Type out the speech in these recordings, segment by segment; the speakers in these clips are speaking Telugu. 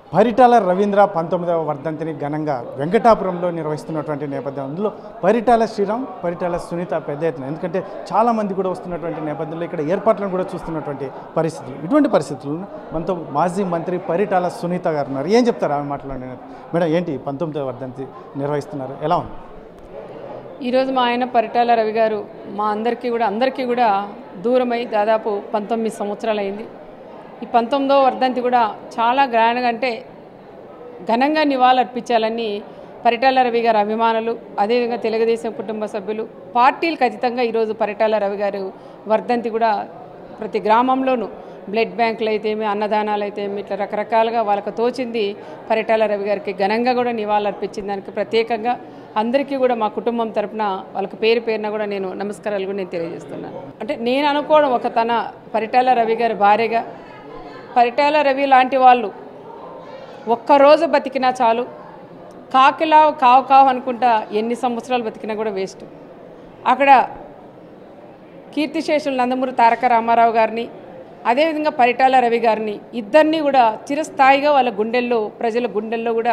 పరిటాల రవీంద్ర పంతొమ్మిదవ వర్ధంతిని ఘనంగా వెంకటాపురంలో నిర్వహిస్తున్నటువంటి నేపథ్యం అందులో పరిటాల శ్రీరామ్ పరిటాల సునీత పెద్ద ఎత్తున ఎందుకంటే చాలామంది కూడా వస్తున్నటువంటి నేపథ్యంలో ఇక్కడ ఏర్పాట్లను కూడా చూస్తున్నటువంటి పరిస్థితులు ఇటువంటి పరిస్థితులను మనతో మాజీ మంత్రి పరిటాల సునీత గారు ఉన్నారు ఏం చెప్తారు ఆమె మాట్లాడిన మేడం ఏంటి పంతొమ్మిదవ వర్ధంతి నిర్వహిస్తున్నారు ఎలా ఉంది ఈరోజు మా ఆయన పరిటాల రవి గారు మా అందరికీ కూడా అందరికీ కూడా దూరమై దాదాపు పంతొమ్మిది సంవత్సరాలు అయింది ఈ పంతొమ్మిదో వర్ధంతి కూడా చాలా గ్రాండ్గా అంటే ఘనంగా నివాళులు అర్పించాలని పరిటాల రవి గారి అభిమానులు అదేవిధంగా తెలుగుదేశం కుటుంబ సభ్యులు పార్టీలకు అతీతంగా ఈరోజు పరిటాల రవి గారు వర్ధంతి కూడా ప్రతి గ్రామంలోనూ బ్లడ్ బ్యాంకులు అయితేమి అన్నదానాలు అయితేమి ఇట్లా రకరకాలుగా వాళ్ళకు తోచింది పరిటాల రవి గారికి ఘనంగా కూడా నివాళులు అర్పించిన దానికి ప్రత్యేకంగా అందరికీ కూడా మా కుటుంబం తరపున వాళ్ళకి పేరు పేరున కూడా నేను నమస్కారాలు కూడా నేను తెలియజేస్తున్నాను అంటే నేను అనుకోవడం ఒక తన పరిటాల రవి గారి భార్యగా పరిటాల రవి లాంటి వాళ్ళు ఒక్కరోజు బతికినా చాలు కాకిలా కావు కావు అనుకుంటా ఎన్ని సంవత్సరాలు బతికినా కూడా వేస్ట్ అక్కడ కీర్తిశేషులు నందమూరి తారక రామారావు గారిని అదేవిధంగా పరిటాల రవి గారిని ఇద్దరిని కూడా చిరస్థాయిగా వాళ్ళ గుండెల్లో ప్రజల గుండెల్లో కూడా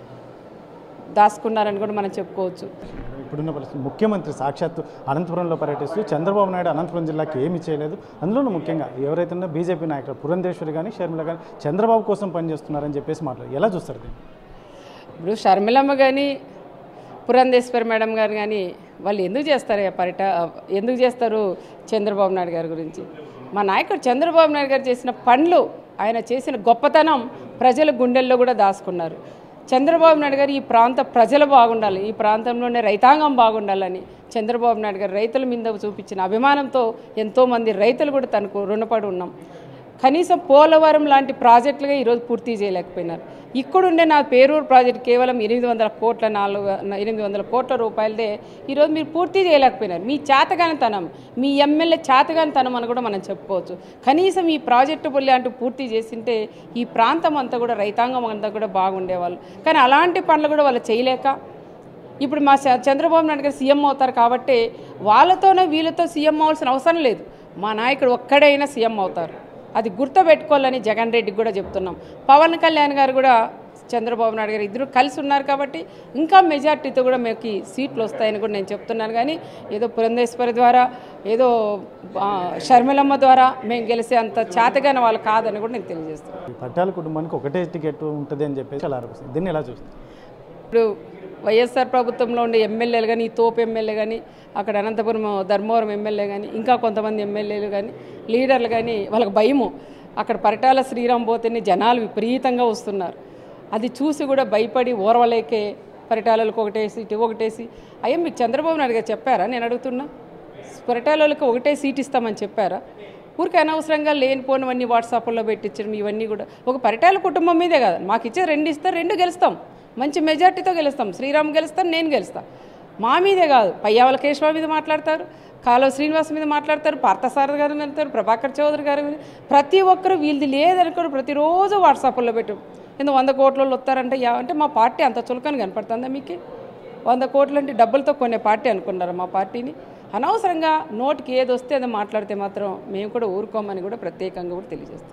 దాచుకున్నారని కూడా మనం చెప్పుకోవచ్చు ఇప్పుడున్న పరిస్థితి ముఖ్యమంత్రి సాక్షాత్తు అనంతపురంలో పర్యటిస్తూ చంద్రబాబు నాయుడు అనంతపురం జిల్లాకి ఏమీ చేయలేదు అందులోనూ ముఖ్యంగా ఎవరైతే ఉన్నారో బీజేపీ నాయకులు పురంధేశ్వరి కానీ షర్మిల కానీ చంద్రబాబు కోసం పనిచేస్తున్నారని చెప్పేసి మాట్లాడు ఎలా చూస్తారు దీన్ని ఇప్పుడు షర్మిలమ్మ కానీ పురంధేశ్వరి మేడం గారు కానీ వాళ్ళు ఎందుకు చేస్తారు ఆ పరిట ఎందుకు చేస్తారు చంద్రబాబు నాయుడు గారి గురించి మా నాయకుడు చంద్రబాబు నాయుడు గారు చేసిన పనులు ఆయన చేసిన గొప్పతనం ప్రజల గుండెల్లో కూడా దాచుకున్నారు చంద్రబాబు నాయుడు గారు ఈ ప్రాంత ప్రజలు బాగుండాలి ఈ ప్రాంతంలోనే రైతాంగం బాగుండాలని చంద్రబాబు నాయుడు గారు రైతుల మీద చూపించిన అభిమానంతో ఎంతోమంది రైతులు కూడా తనకు రుణపడి ఉన్నాం కనీసం పోలవరం లాంటి ప్రాజెక్టులుగా ఈరోజు పూర్తి చేయలేకపోయినారు ఇక్కడుండే నా పేరూరు ప్రాజెక్ట్ కేవలం ఎనిమిది వందల కోట్ల నాలుగు ఎనిమిది వందల కోట్ల రూపాయలదే ఈరోజు మీరు పూర్తి చేయలేకపోయినారు మీ చేతగానితనం మీ ఎమ్మెల్యే చేతగానితనం అని కూడా మనం చెప్పుకోవచ్చు కనీసం ఈ ప్రాజెక్టు పొల్లి అంటూ పూర్తి చేసింటే ఈ ప్రాంతం అంతా కూడా రైతాంగం అంతా కూడా బాగుండేవాళ్ళు కానీ అలాంటి పనులు కూడా వాళ్ళు చేయలేక ఇప్పుడు మా చ- చంద్రబాబు నాయుడు గారు సీఎం అవుతారు కాబట్టి వాళ్ళతోనే వీళ్ళతో సీఎం అవ్వాల్సిన అవసరం లేదు మా నాయకుడు ఒక్కడైనా సీఎం అవుతారు అది గుర్తుపెట్టుకోవాలని జగన్ రెడ్డికి కూడా చెప్తున్నాం పవన్ కళ్యాణ్ గారు కూడా చంద్రబాబు నాయుడు గారు ఇద్దరు కలిసి ఉన్నారు కాబట్టి ఇంకా మెజార్టీతో కూడా మీకు సీట్లు వస్తాయని కూడా నేను చెప్తున్నాను కానీ ఏదో పురంధేశ్వరి ద్వారా ఏదో ఆ, షర్మిలమ్మ ద్వారా మేము గెలిసే అంత చేతగానే వాళ్ళు కాదని కూడా నేను తెలియజేస్తున్నాను ఈ పట్టాల కుటుంబానికి ఒకటే టికెట్ ఉంటుంది అని చెప్పేసి అలా ఆరోపిస్తుంది దీన్ని ఎలా చూస్తారు ఇప్పుడు వైఎస్ఆర్ ప్రభుత్వంలో ఉండే ఎమ్మెల్యేలు కానీ ఈ తోపు ఎమ్మెల్యే కానీ అక్కడ అనంతపురం ధర్మవరం ఎమ్మెల్యే కానీ ఇంకా కొంతమంది ఎమ్మెల్యేలు కానీ లీడర్లు కానీ వాళ్ళకి భయము అక్కడ పరిటాల శ్రీరామ్ పోతేనే జనాలు విపరీతంగా వస్తున్నారు అది చూసి కూడా భయపడి ఓర్వలేకే పరిటాలకు ఒకటేసి ఇటు ఒకటేసి అయ్యా మీకు చంద్రబాబు నాయుడు గారు చెప్పారా నేను అడుగుతున్నా పరిటాలకు ఒకటే సీట్ ఇస్తామని చెప్పారా ఊరికి అనవసరంగా లేనిపోనివన్నీ వాట్సాప్లో పెట్టించడం ఇవన్నీ కూడా ఒక పరిటాల కుటుంబం మీదే కదా మాకు ఇచ్చే రెండు ఇస్తే రెండు గెలుస్తాం మంచి మెజార్టీతో గెలుస్తాం శ్రీరామ్ గెలుస్తాను నేను గెలుస్తా మా మీదే కాదు పయ్యావల కేశవ మీద మాట్లాడతారు కాలువ శ్రీనివాస్ మీద మాట్లాడతారు పార్థసారథి గారి మీద మాట్లాడతారు ప్రభాకర్ చౌదరి గారి మీద ప్రతి ఒక్కరు వీళ్ళది లేదనుకోరు ప్రతిరోజు వాట్సాప్లో పెట్టు ఎందుకు వంద కోట్ల వాళ్ళు వస్తారంటే యా అంటే మా పార్టీ అంత చులకని కనపడుతుందా మీకు వంద కోట్లు అంటే డబ్బులతో కొనే పార్టీ అనుకున్నారు మా పార్టీని అనవసరంగా నోటికి ఏది వస్తే అది మాట్లాడితే మాత్రం మేము కూడా ఊరుకోమని కూడా ప్రత్యేకంగా కూడా తెలియజేస్తాం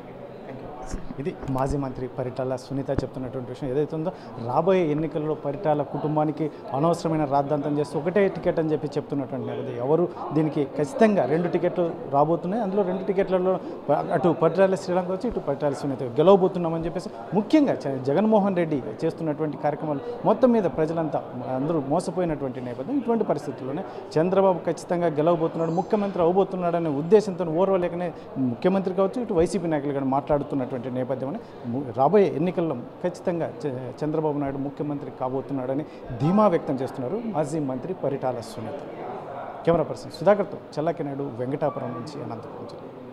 ఇది మాజీ మంత్రి పరిటాల సునీత చెప్తున్నటువంటి విషయం ఏదైతే ఉందో రాబోయే ఎన్నికల్లో పరిటాల కుటుంబానికి అనవసరమైన రాద్ధాంతం చేస్తూ ఒకటే టికెట్ అని చెప్పి చెప్తున్నటువంటి నేపథ్యం ఎవరు దీనికి ఖచ్చితంగా రెండు టికెట్లు రాబోతున్నాయి అందులో రెండు టికెట్లలో అటు పరిటాల శ్రీలంక వచ్చి ఇటు పరిటాల సునీత గెలవబోతున్నామని చెప్పేసి ముఖ్యంగా చ- జగన్మోహన్ రెడ్డి చేస్తున్నటువంటి కార్యక్రమాలు మొత్తం మీద ప్రజలంతా అందరూ మోసపోయినటువంటి నేపథ్యం ఇటువంటి పరిస్థితుల్లోనే చంద్రబాబు ఖచ్చితంగా గెలవబోతున్నాడు ముఖ్యమంత్రి అవబోతున్నాడు అనే ఉద్దేశంతో ఓర్వలేకనే ముఖ్యమంత్రి కావచ్చు ఇటు వైసీపీ నాయకులు కానీ మాట్లాడుతున్నటువంటి నేపథ్యం రాబోయే ఎన్నికల్లో ఖచ్చితంగా చ- చంద్రబాబు నాయుడు ముఖ్యమంత్రి కాబోతున్నాడని ధీమా వ్యక్తం చేస్తున్నారు మాజీ మంత్రి పరిటాల సునీత కెమెరా పర్సన్ సుధాకర్తో చల్లాకి నాయుడు వెంకటాపురం నుంచి అనంతపురం జిల్లా